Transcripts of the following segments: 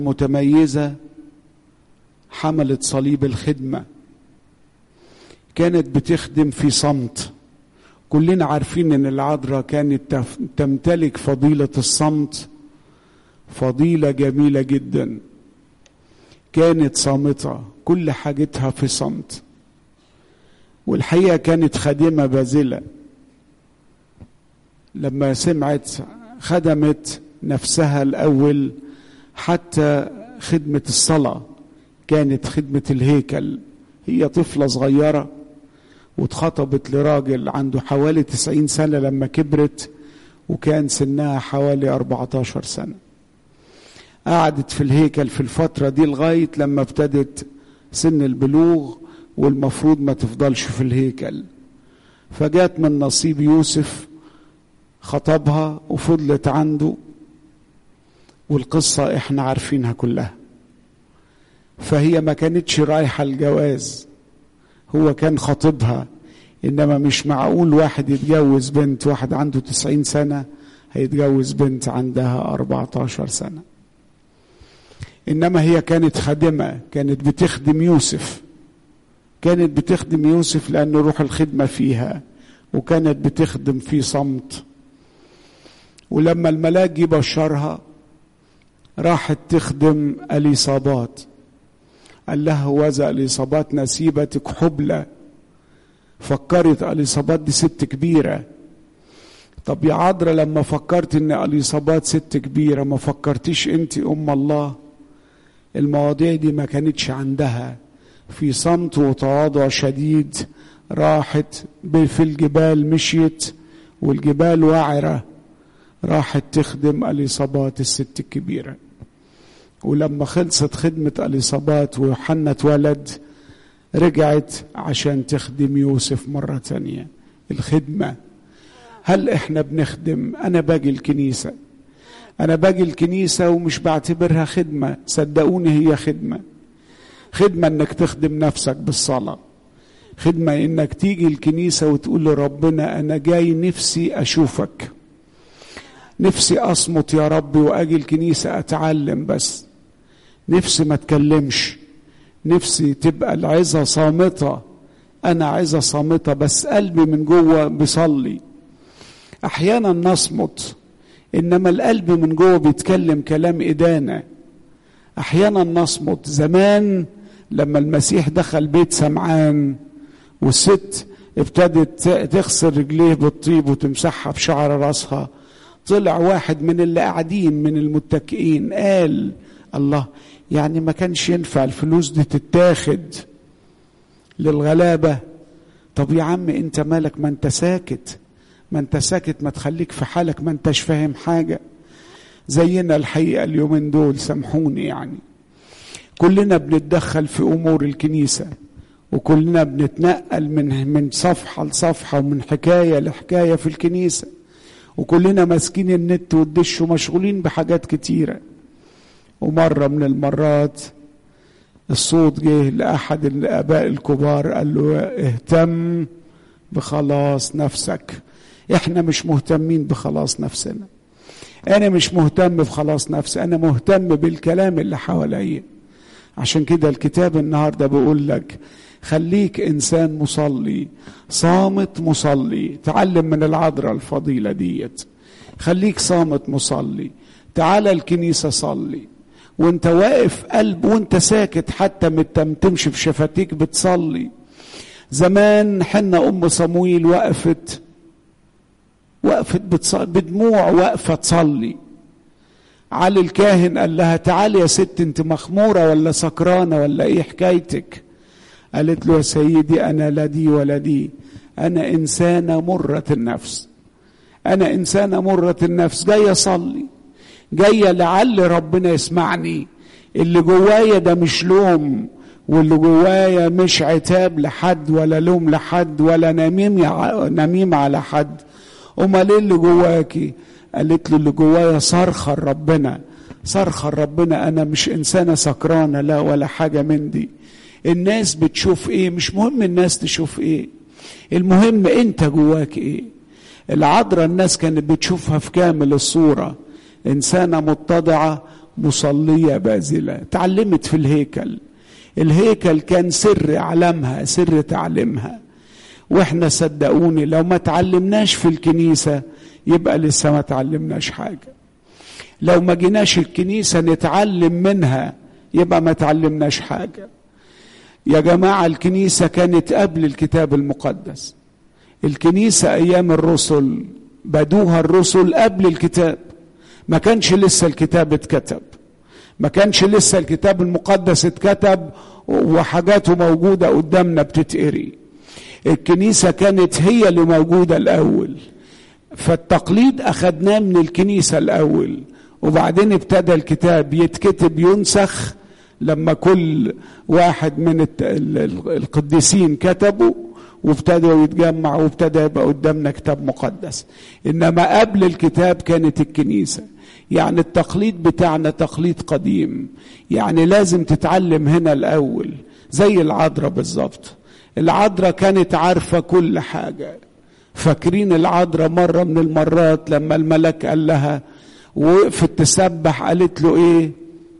متميزة حملت صليب الخدمة كانت بتخدم في صمت كلنا عارفين ان العذراء كانت تمتلك فضيلة الصمت فضيلة جميلة جدا كانت صامتة كل حاجتها في صمت والحقيقة كانت خادمة باذلة لما سمعت خدمت نفسها الأول حتى خدمة الصلاة كانت خدمة الهيكل هي طفلة صغيرة واتخطبت لراجل عنده حوالي تسعين سنة لما كبرت وكان سنها حوالي أربعة عشر سنة قعدت في الهيكل في الفترة دي لغاية لما ابتدت سن البلوغ والمفروض ما تفضلش في الهيكل فجات من نصيب يوسف خطبها وفضلت عنده والقصة احنا عارفينها كلها فهي ما كانتش رايحة الجواز هو كان خطيبها إنما مش معقول واحد يتجوز بنت واحد عنده تسعين سنة هيتجوز بنت عندها أربعة عشر سنة إنما هي كانت خادمة كانت بتخدم يوسف كانت بتخدم يوسف لأن روح الخدمة فيها وكانت بتخدم في صمت ولما الملاك جه بشرها راحت تخدم اليصابات قال لها وذا اليصابات نسيبتك حبلى فكرت اليصابات دي ست كبيره طب يا عذرا لما فكرت ان اليصابات ست كبيره ما فكرتيش انت ام الله المواضيع دي ما كانتش عندها في صمت وتواضع شديد راحت في الجبال مشيت والجبال وعره راحت تخدم اليصابات الست الكبيره ولما خلصت خدمة اليصابات ويوحنا اتولد رجعت عشان تخدم يوسف مرة تانية الخدمة هل احنا بنخدم انا باجي الكنيسة انا باجي الكنيسة ومش بعتبرها خدمة صدقوني هي خدمة خدمة انك تخدم نفسك بالصلاة خدمة انك تيجي الكنيسة وتقول لربنا انا جاي نفسي اشوفك نفسي اصمت يا ربي واجي الكنيسة اتعلم بس نفسي ما اتكلمش نفسي تبقى العظة صامتة أنا عظة صامتة بس قلبي من جوه بيصلي أحيانا نصمت إنما القلب من جوه بيتكلم كلام إدانة أحيانا نصمت زمان لما المسيح دخل بيت سمعان والست ابتدت تغسل رجليه بالطيب وتمسحها في شعر راسها طلع واحد من اللي قاعدين من المتكئين قال الله يعني ما كانش ينفع الفلوس دي تتاخد للغلابة طب يا عم انت مالك ما انت ساكت ما انت ساكت ما تخليك في حالك ما انتش فاهم حاجة زينا الحقيقة اليومين دول سامحوني يعني كلنا بنتدخل في أمور الكنيسة وكلنا بنتنقل من من صفحة لصفحة ومن حكاية لحكاية في الكنيسة وكلنا ماسكين النت والدش ومشغولين بحاجات كتيره ومرة من المرات الصوت جه لأحد الآباء الكبار قال له اهتم بخلاص نفسك احنا مش مهتمين بخلاص نفسنا انا مش مهتم بخلاص نفسي انا مهتم بالكلام اللي حواليا عشان كده الكتاب النهارده بيقول لك خليك انسان مصلي صامت مصلي تعلم من العذراء الفضيله ديت خليك صامت مصلي تعال الكنيسه صلي وانت واقف قلب وانت ساكت حتى متمتمش في شفتيك بتصلي زمان حنا ام صمويل وقفت وقفت بتصلي بدموع واقفه تصلي علي الكاهن قال لها تعالي يا ست انت مخموره ولا سكرانه ولا ايه حكايتك قالت له يا سيدي انا لا دي ولا دي انا انسانه مره النفس انا انسانه مره النفس جايه اصلي جايه لعل ربنا يسمعني اللي جوايا ده مش لوم واللي جوايا مش عتاب لحد ولا لوم لحد ولا نميم نميم على حد امال ايه اللي جواكي قالت له اللي جوايا صرخه لربنا صرخه لربنا انا مش انسانه سكرانه لا ولا حاجه من دي الناس بتشوف ايه مش مهم الناس تشوف ايه المهم انت جواك ايه العذراء الناس كانت بتشوفها في كامل الصوره انسانه متضعه مصلية باذلة تعلمت في الهيكل الهيكل كان سر علمها سر تعليمها واحنا صدقوني لو ما تعلمناش في الكنيسة يبقى لسه ما تعلمناش حاجة لو ما جيناش الكنيسة نتعلم منها يبقى ما تعلمناش حاجة يا جماعة الكنيسة كانت قبل الكتاب المقدس الكنيسة أيام الرسل بدوها الرسل قبل الكتاب ما كانش لسه الكتاب اتكتب ما كانش لسه الكتاب المقدس اتكتب وحاجاته موجودة قدامنا بتتقري الكنيسة كانت هي اللي موجودة الأول فالتقليد أخدناه من الكنيسة الأول وبعدين ابتدى الكتاب يتكتب ينسخ لما كل واحد من القديسين كتبوا وابتدوا يتجمعوا وابتدى يبقى قدامنا كتاب مقدس انما قبل الكتاب كانت الكنيسه يعني التقليد بتاعنا تقليد قديم يعني لازم تتعلم هنا الاول زي العذراء بالظبط العذراء كانت عارفه كل حاجه فاكرين العذراء مره من المرات لما الملك قال لها وقفت تسبح قالت له ايه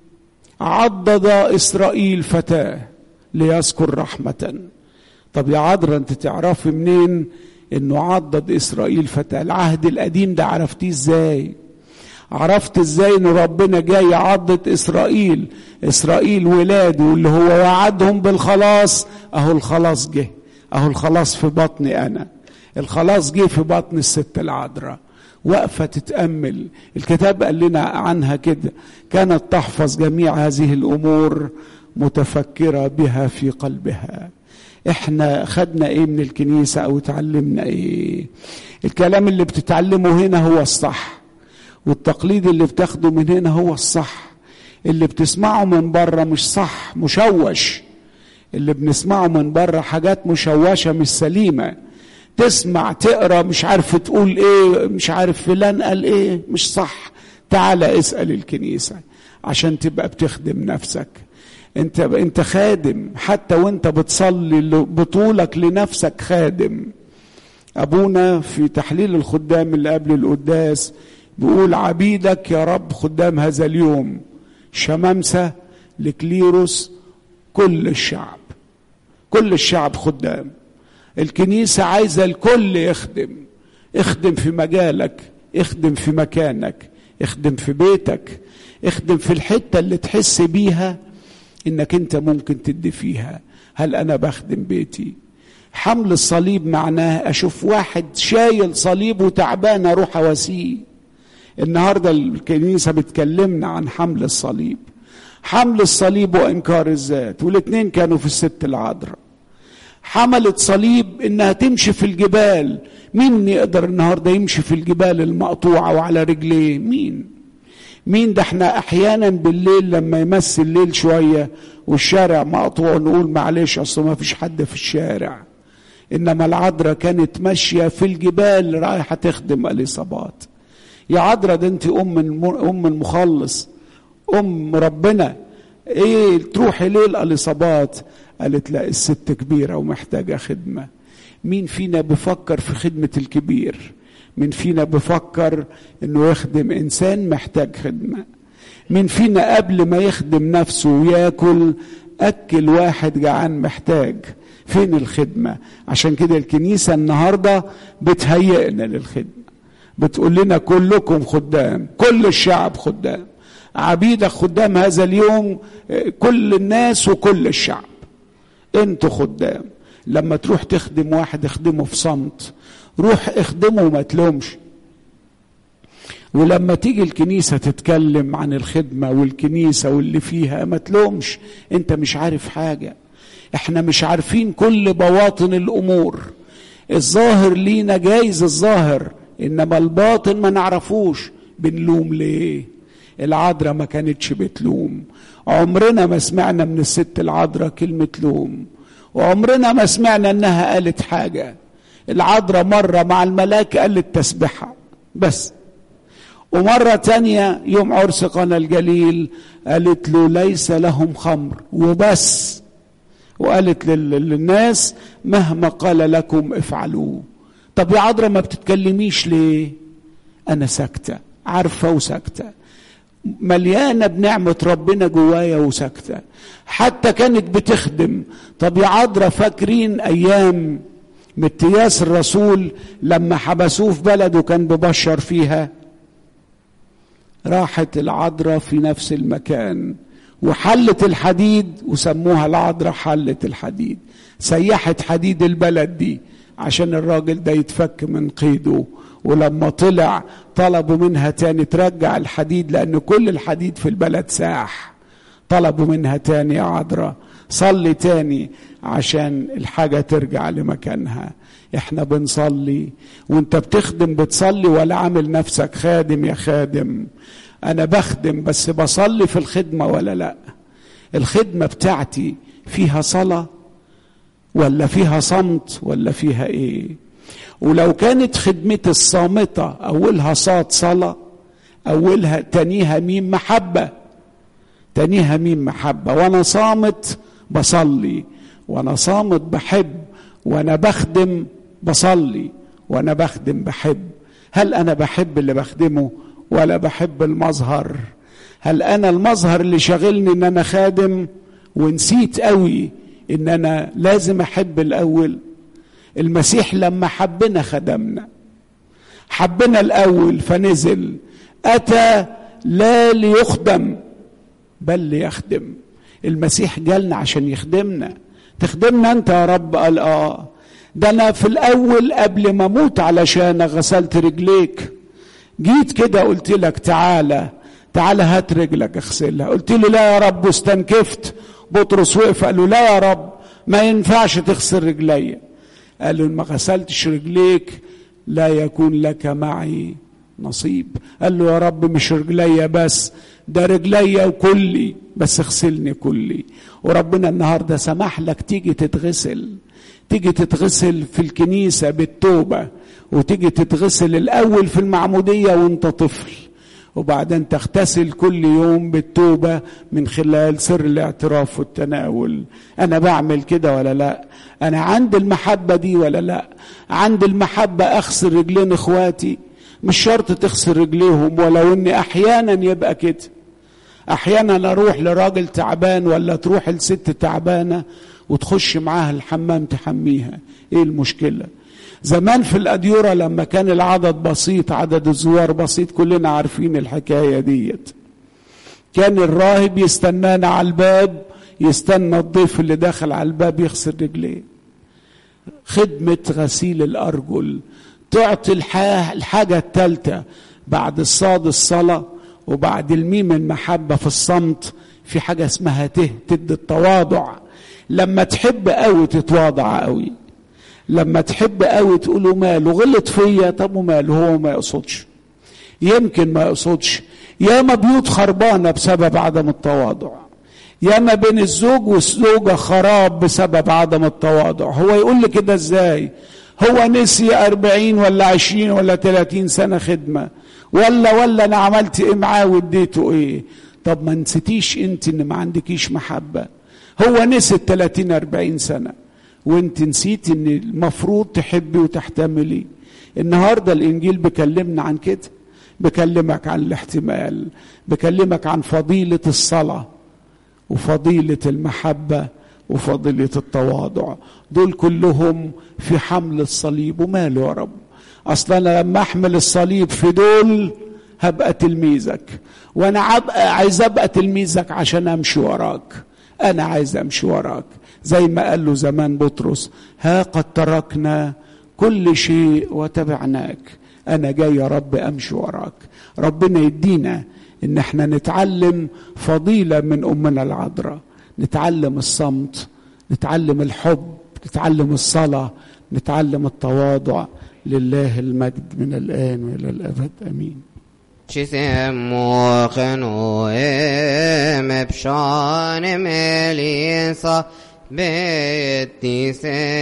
عضد اسرائيل فتاه ليذكر رحمه طب يا عذراء انت تعرفي منين انه عضد اسرائيل فتاه العهد القديم ده عرفتيه ازاي عرفت ازاي ان ربنا جاي يعضد اسرائيل اسرائيل ولاده اللي هو وعدهم بالخلاص اهو الخلاص جه اهو الخلاص في بطني انا الخلاص جه في بطن الست العذراء واقفة تتأمل الكتاب قال لنا عنها كده كانت تحفظ جميع هذه الأمور متفكرة بها في قلبها احنا خدنا ايه من الكنيسة او تعلمنا ايه الكلام اللي بتتعلمه هنا هو الصح والتقليد اللي بتاخده من هنا هو الصح اللي بتسمعه من بره مش صح مشوش اللي بنسمعه من بره حاجات مشوشة مش سليمة تسمع تقرا مش عارف تقول ايه مش عارف فلان قال ايه مش صح تعالى اسال الكنيسه عشان تبقى بتخدم نفسك انت انت خادم حتى وانت بتصلي بطولك لنفسك خادم ابونا في تحليل الخدام اللي قبل القداس بيقول عبيدك يا رب خدام هذا اليوم شمامسه لكليروس كل الشعب كل الشعب خدام الكنيسة عايزة الكل يخدم اخدم في مجالك اخدم في مكانك اخدم في بيتك اخدم في الحتة اللي تحس بيها انك انت ممكن تدي فيها هل انا بخدم بيتي حمل الصليب معناه اشوف واحد شايل صليب وتعبان اروح اواسيه النهارده الكنيسه بتكلمنا عن حمل الصليب حمل الصليب وانكار الذات والاثنين كانوا في الست العذراء حملت صليب انها تمشي في الجبال مين يقدر النهارده يمشي في الجبال المقطوعه وعلى رجليه مين مين ده احنا احيانا بالليل لما يمس الليل شويه والشارع مقطوع نقول معلش اصل ما فيش حد في الشارع انما العذراء كانت ماشيه في الجبال رايحه تخدم اليصابات يا عذراء ده انت ام ام المخلص ام ربنا ايه تروحي ليه الاليصابات قالت لا الست كبيره ومحتاجه خدمه مين فينا بفكر في خدمه الكبير مين فينا بفكر انه يخدم انسان محتاج خدمه مين فينا قبل ما يخدم نفسه وياكل اكل واحد جعان محتاج فين الخدمه عشان كده الكنيسه النهارده بتهيئنا للخدمه بتقول لنا كلكم خدام كل الشعب خدام عبيدك خدام هذا اليوم كل الناس وكل الشعب انتوا خدام لما تروح تخدم واحد اخدمه في صمت روح اخدمه وما تلومش ولما تيجي الكنيسة تتكلم عن الخدمة والكنيسة واللي فيها ما تلومش انت مش عارف حاجة احنا مش عارفين كل بواطن الامور الظاهر لينا جايز الظاهر انما الباطن ما نعرفوش بنلوم ليه العذراء ما كانتش بتلوم عمرنا ما سمعنا من الست العذراء كلمة لوم وعمرنا ما سمعنا انها قالت حاجة العذراء مرة مع الملاك قالت تسبحة بس ومرة تانية يوم عرس قنا الجليل قالت له ليس لهم خمر وبس وقالت للناس مهما قال لكم افعلوه طب يا عذراء ما بتتكلميش ليه انا ساكتة عارفة وساكتة مليانه بنعمه ربنا جوايا وساكته حتى كانت بتخدم طب يا عذراء فاكرين ايام متياس الرسول لما حبسوه في بلد وكان ببشر فيها راحت العذراء في نفس المكان وحلت الحديد وسموها العذراء حلت الحديد سيحت حديد البلد دي عشان الراجل ده يتفك من قيده ولما طلع طلبوا منها تاني ترجع الحديد لأن كل الحديد في البلد ساح طلبوا منها تاني يا عذراء صلي تاني عشان الحاجة ترجع لمكانها احنا بنصلي وانت بتخدم بتصلي ولا عامل نفسك خادم يا خادم انا بخدم بس بصلي في الخدمة ولا لا الخدمة بتاعتي فيها صلاة ولا فيها صمت ولا فيها ايه ولو كانت خدمتي الصامتة أولها صاد صلاة أولها تانيها ميم محبة تانيها ميم محبة وأنا صامت بصلي وأنا صامت بحب وأنا بخدم بصلي وأنا بخدم بحب هل أنا بحب اللي بخدمه ولا بحب المظهر هل أنا المظهر اللي شاغلني إن أنا خادم ونسيت قوي إن أنا لازم أحب الأول المسيح لما حبنا خدمنا حبنا الاول فنزل اتى لا ليخدم بل ليخدم المسيح جالنا عشان يخدمنا تخدمنا انت يا رب قال اه ده انا في الاول قبل ما اموت علشان غسلت رجليك جيت كده قلت لك تعالى تعالى هات رجلك اغسلها قلت له لا يا رب واستنكفت بطرس وقف قال له لا يا رب ما ينفعش تغسل رجليا قال له ما غسلتش رجليك لا يكون لك معي نصيب قال له يا رب مش رجليا بس ده رجليا وكلي بس اغسلني كلي وربنا النهارده سمح لك تيجي تتغسل تيجي تتغسل في الكنيسه بالتوبه وتيجي تتغسل الاول في المعموديه وانت طفل وبعدين تغتسل كل يوم بالتوبة من خلال سر الاعتراف والتناول أنا بعمل كده ولا لا أنا عند المحبة دي ولا لا عند المحبة أغسل رجلين إخواتي مش شرط تغسل رجليهم ولو إني أحيانا يبقى كده أحيانا أروح لراجل تعبان ولا تروح لست تعبانة وتخش معاها الحمام تحميها إيه المشكلة زمان في الأديرة لما كان العدد بسيط عدد الزوار بسيط كلنا عارفين الحكاية ديت كان الراهب يستنانا على الباب يستنى الضيف اللي داخل على الباب يغسل رجليه خدمة غسيل الأرجل تعطي الحاجة الثالثة بعد الصاد الصلاة وبعد الميم المحبة في الصمت في حاجة اسمها ته تد التواضع لما تحب قوي تتواضع قوي لما تحب قوي تقوله ماله غلط فيا طب وماله هو ما يقصدش يمكن ما يقصدش ياما بيوت خربانة بسبب عدم التواضع ياما بين الزوج والزوجة خراب بسبب عدم التواضع هو يقول لي كده ازاي هو نسي أربعين ولا عشرين ولا تلاتين سنة خدمة ولا ولا أنا عملت إيه معاه واديته إيه طب ما نسيتيش أنت إن ما عندكيش محبة هو نسي التلاتين أربعين سنة وانت نسيت ان المفروض تحبي وتحتملي النهارده الانجيل بيكلمنا عن كده بكلمك عن الاحتمال بكلمك عن فضيله الصلاه وفضيله المحبه وفضيله التواضع دول كلهم في حمل الصليب وماله يا رب اصلا انا لما احمل الصليب في دول هبقى تلميذك وانا عايز ابقى تلميذك عشان امشي وراك انا عايز امشي وراك زي ما قال له زمان بطرس ها قد تركنا كل شيء وتبعناك انا جاي يا رب امشي وراك ربنا يدينا ان احنا نتعلم فضيله من امنا العذراء نتعلم الصمت نتعلم الحب نتعلم الصلاه نتعلم التواضع لله المجد من الان والى الابد امين Çizem em epşan melisa betti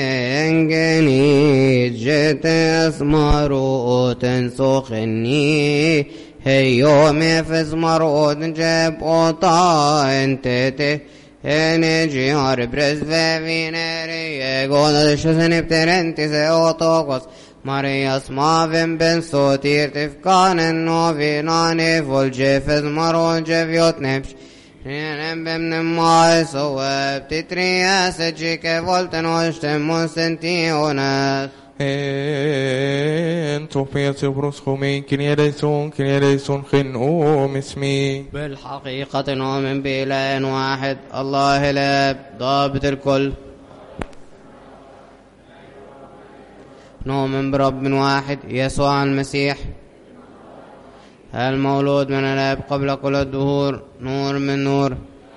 sengeni cetes maruten sokhni هيوم فز مرود جب اوطا انتته انجي هار برز فينري يقول الشسن بترنتي سيوتوكوس Marias maven ben sotir tifkanen novinane volgefes maron geviot nepsh. Rienem bemnem mai soeb titrias ecike volten oshtem monsentiones. En توفيت برسخمي كن يديسون كن يديسون خن أوم اسمي بالحقيقة نؤمن بإله واحد الله الآب ضابط الكل نؤمن برب واحد يسوع المسيح المولود من الآب قبل كل الدهور نور من نور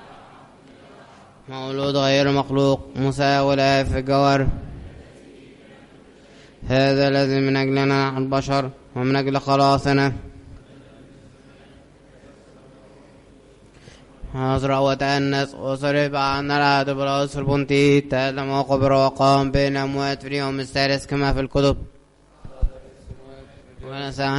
مولود غير مخلوق مساوي الآب في الجوهر هذا الذي من أجلنا نحن البشر ومن أجل خلاصنا أزرع وتأنس وصرف عنا العهد بالعسر البنطي تألم وقبر وقام بين الأموات في اليوم الثالث كما في الكتب ونسى